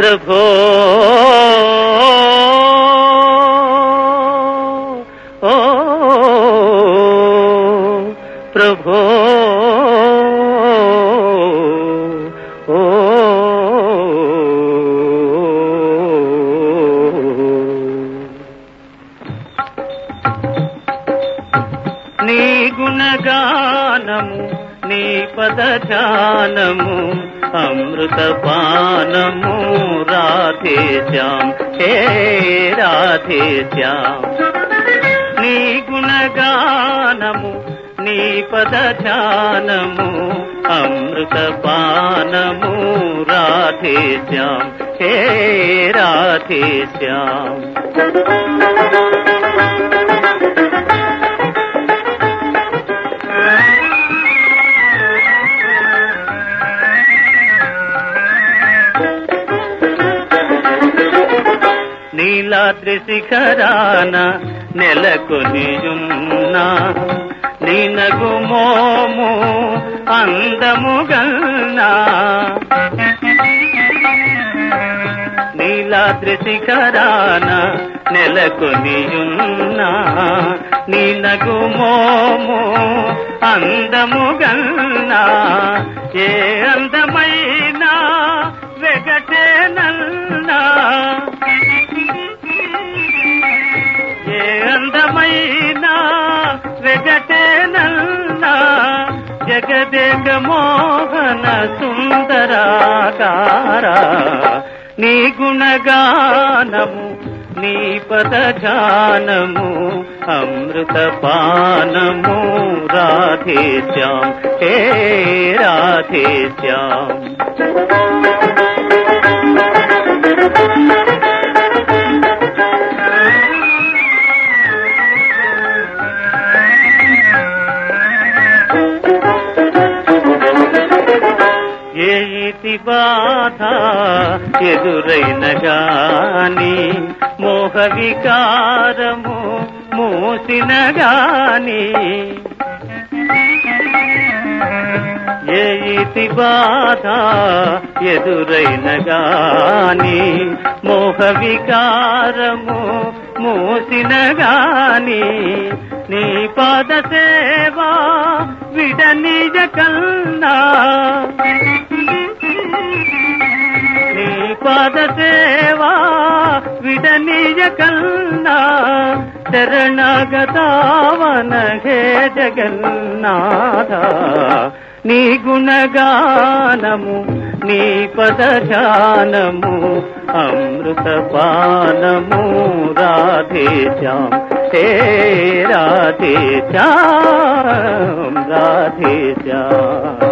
ప్రభో ఓ ప్రభో ఓ నీ గుణగానము నీ పద ధ్యానము అమృత పానము రాధే శ్యాం హే రాధే శ్యాం నీ గుణగానము నీ పద ధ్యానము అమృత పానము రాధే శ్యాం హే రాధే శ్యాం నీలాద్రి శిఖరాన నెలకొనియున్నా నీనగు మోము అందము గల్నా నీలాద్రి శిఖరాన నెలకొనియున్నా నీనగు మోము అందము గల్నా ఏ అందమైనా వెగటే నల్నా ఏ అందమైన వెగటేనన్నా జగదేక మోహన సుందరాకార నీ గుణగానము నీ పద గానము అమృత పానము రాధే శ్యాం హే రాధే శ్యాం ఏ ఇతి బాధ ఎదురైన గాని మోహ వికారము మూసిన గాని ఏ ఇతి బాధ ఎదురైన గాని మోహ వికారము మూసిన గాని నీ పాద సేవా విడనిజ కన్నా నీ పాద సేవా విడనిజ కన్నా శరణగతావన హే జగన్నాథ నీ గుణగానము నీ పద ధ్యానము అమృత పానము రాధే శ్యాం హే రాధే శ్యాం రాధే శ్యాం